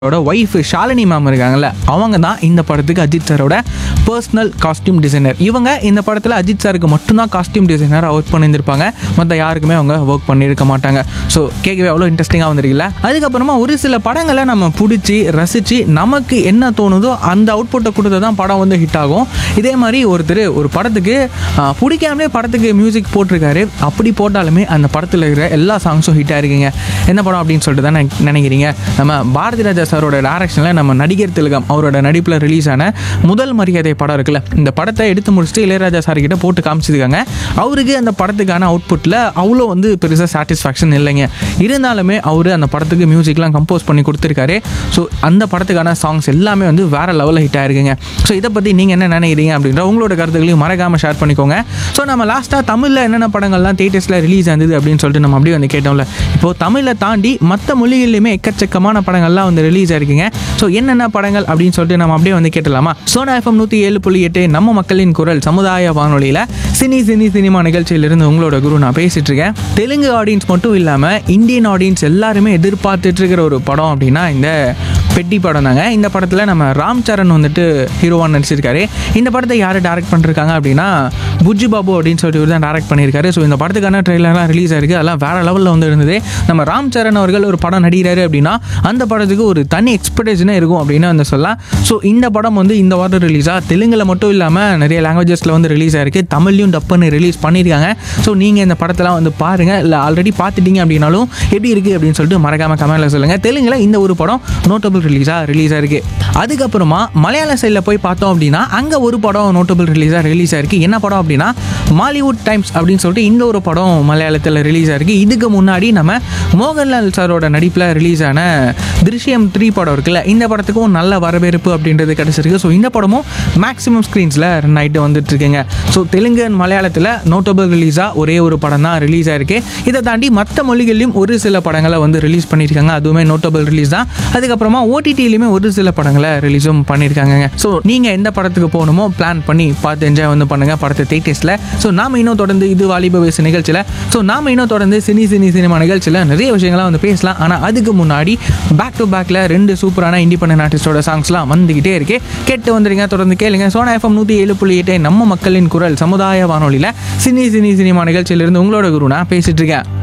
அவரோட wife Shalini ma'am இருக்காங்கல்ல அவங்க தான் இந்த படத்துக்கு அஜித் சாரோட பர்சனல் காஸ்டியூம் டிசைனர் இவங்க இந்த படத்தில் அஜித் சாருக்கு மட்டும்தான் காஸ்டியூம் டிசைனராக ஒர்க் பண்ணியிருந்திருப்பாங்க மற்ற யாருக்குமே அவங்க ஒர்க் பண்ணியிருக்க மாட்டாங்க ஸோ கேட்கவே அவ்வளோ இன்ட்ரெஸ்டிங்காக வந்திருக்குல்ல அதுக்கப்புறமா ஒரு சில படங்களை நம்ம பிடிச்சி ரசித்து நமக்கு என்ன தோணுதோ அந்த அவுட்புட்டை கொடுத்து தான் படம் வந்து ஹிட் ஆகும் இதே மாதிரி ஒருத்தர் ஒரு படத்துக்கு ஆ, பிடிக்காமலே படத்துக்கு மியூசிக் போட்டிருக்காரு அப்படி போட்டாலுமே அந்த படத்தில் இருக்கிற எல்லா சாங்ஸும் ஹிட் ஆயிருக்குங்க என்ன படம் அப்படின்னு சொல்லிட்டு தான் நினை- நினைக்கிறீங்க நம்ம பாரதி ராஜா சாரோட டேரக்ஷனில் நம்ம நடிகர் திலகம் அவரோட நடிப்பில் ரிலீஸ் ஆன முதல் மரியாதை படம் இருக்குல்ல இந்த படத்தை எடுத்து முடிச்சுட்டு இளையராஜா சார் கிட்ட போட்டு காமிச்சிருக்காங்க அவருக்கு அந்த படத்துக்கான அவுட்புட்டில் அவ்வளோ வந்து பெருசாக சாட்டிஸ்ஃபேக்ஷன் இல்லைங்க இருந்தாலுமே அவர் அந்த படத்துக்கு மியூசிக்லாம் கம்போஸ் பண்ணி கொடுத்துருக்காரு ஸோ அந்த படத்துக்கான சாங்ஸ் எல்லாமே வந்து வேற லெவலில் ஹிட் ஆயிருக்குங்க ஸோ இதை பற்றி நீங்கள் என்ன நினைக்கிறீங்க அப்படின்ற உங்களோட கருத்துக்களையும் மறக்காமல் ஷேர் பண்ணிக்கோங்க ஸோ நம்ம லாஸ்ட்டாக தமிழில் என்னென்ன படங்கள்லாம் தேட்டர்ஸில் ரிலீஸ் ஆனது அப்படின்னு சொல்லிட்டு நம்ம அப்படியே வந்து கேட்டோம்ல இப்போது தமிழை தாண்டி மற்ற மொழிகள்லையுமே எக்கச்சக்கமான படங்கள்லாம் வந்து ரிலீஸ் ஆயிருக்குங்க ஸோ என்னென்ன படங்கள் அப்படின்னு சொல்லிட்டு நம்ம அப்படியே வந்து கேட்டலாமா சோனா எஃப்எம் நூற்றி ஏழு புள்ளி எட்டு நம்ம மக்களின் குரல் சமுதாய வானொலியில் சினி சினி சினிமா நிகழ்ச்சியிலிருந்து உங்களோட குரு நான் பேசிட்டு இருக்கேன் தெலுங்கு ஆடியன்ஸ் மட்டும் இல்லாமல் இந்தியன் ஆடியன்ஸ் எல்லாருமே எதிர்பார்த்துட்டு இருக்கிற ஒரு படம் அப்படின்னா இந்த பெட்டி படம் தாங்க இந்த படத்தில் நம்ம ராம் சரண் வந்துட்டு ஹீரோவாக நடிச்சிருக்காரு இந்த படத்தை யார் டேரக்ட் பண்ணிருக்காங்க அப்படின்னா புஜ்ஜு பாபு அப்படின்னு சொல்லிட்டு இவர் தான் டேரக்ட் பண்ணியிருக்காரு ஸோ இந்த படத்துக்கான ட்ரெயிலர்லாம் ரிலீஸ் ஆயிருக்கு அதெல்லாம் வேற லெவலில் வந்து இருந்தது நம்ம ராம் சரண் அவர்கள் ஒரு படம் நடிக்கிறாரு அப்படின்னா அந்த படத்துக்கு ஒரு தனி எக்ஸ்பெக்டேஷனே இருக்கும் அப்படின்னு வந்து சொல்லலாம் ஸோ இந்த படம் வந்து இந்த வாரம் ரிலீஸாக தெலுங்குல மட்டும் இல்லாமல் நிறைய லாங்குவேஜஸில் வந்து ரிலீஸ் ஆயிருக்கு தமிழ்லையும் டப் பண்ணி ரிலீஸ் பண்ணியிருக்காங்க ஸோ நீங்கள் இந்த படத்தெல்லாம் வந்து பாருங்கள் இல்லை ஆல்ரெடி பார்த்துட்டீங்க அப்படின்னாலும் எப்படி இருக்குது அப்படின்னு சொல்லிட்டு மறக்காம கமெண்ட்ல சொல்லுங்கள் தெலுங்குல இந்த ஒரு படம் நோட்டபிள் ரிலீஸாக ரிலீஸ் ஆயிருக்கு அதுக்கப்புறமா மலையாள சைடில் போய் பார்த்தோம் அப்படின்னா அங்கே ஒரு படம் நோட்டபிள் ரிலீஸாக ரிலீஸ் ஆயிருக்கு என்ன படம் அப்படின்னா மாலிவுட் டைம்ஸ் அப்படின்னு சொல்லிட்டு இந்த ஒரு படம் மலையாளத்தில் ரிலீஸ் ஆயிருக்கு இதுக்கு முன்னாடி நம்ம மோகன்லால் சாரோட நடிப்பில் ரிலீஸ் ஆன திருஷ்யம் த்ரீ படம் இருக்குல்ல இந்த படத்துக்கும் நல்ல வரவேற்பு அப்படின்றது கிடச்சிருக்கு ஸோ இந்த படமும் மேக்ஸிமம் ஸ்க்ரீன்ஸில் ரன் ஆகிட்டு வந்துட்டு இருக்குங்க ஸோ தெலுங்கு and மலையாளத்தில் நோட்டபிள் ரிலீஸாக ஒரே ஒரு படம் தான் ரிலீஸ் ஆயிருக்கு இதை தாண்டி மற்ற மொழிகள்லையும் ஒரு சில படங்களை வந்து ரிலீஸ் பண்ணியிருக்காங்க அதுவுமே நோட்டபிள் ரிலீஸ் தான் அதுக்கப்புறமா ஓடிடிலையுமே ஒரு சில படங்களை ரிலீஸும் பண்ணியிருக்காங்க ஸோ நீங்கள் எந்த படத்துக்கு போகணுமோ பிளான் பண்ணி பார்த்து என்ஜாய் வந்து பண்ணுங்கள் படத்தை தேட்டர்ஸில் ஸோ நாம இன்னும் தொடர்ந்து இது வாலிப வயசு நிகழ்ச்சியில் ஸோ நாம இன்னும் தொடர்ந்து சினி சினி சினிமா நிகழ்ச்சியில் நிறைய விஷயங்கள்லாம் வந்து பேசலாம் ஆனால் அதுக்கு முன்னாடி பேக் டு பேக்கில் ரெண்டு சூப்பரான இண்டிபெண்டன்ட் ஆர்டிஸ்டோட சாங்ஸ்லாம் வந்துக்கிட்டே இருக்கு கேட்டு வந்துருங்க தொடர்ந்து கேளுங்க சோனா எஃப்எம் நூற்றி ஏழு புள்ளி எட்டு நம்ம மக்களின் குரல் சமுதாய வானொலியில் சினி சினி சினிமா நிகழ்ச்சியிலிருந்து உங்களோட குரு நான் பேசிட்டு இருக்கேன்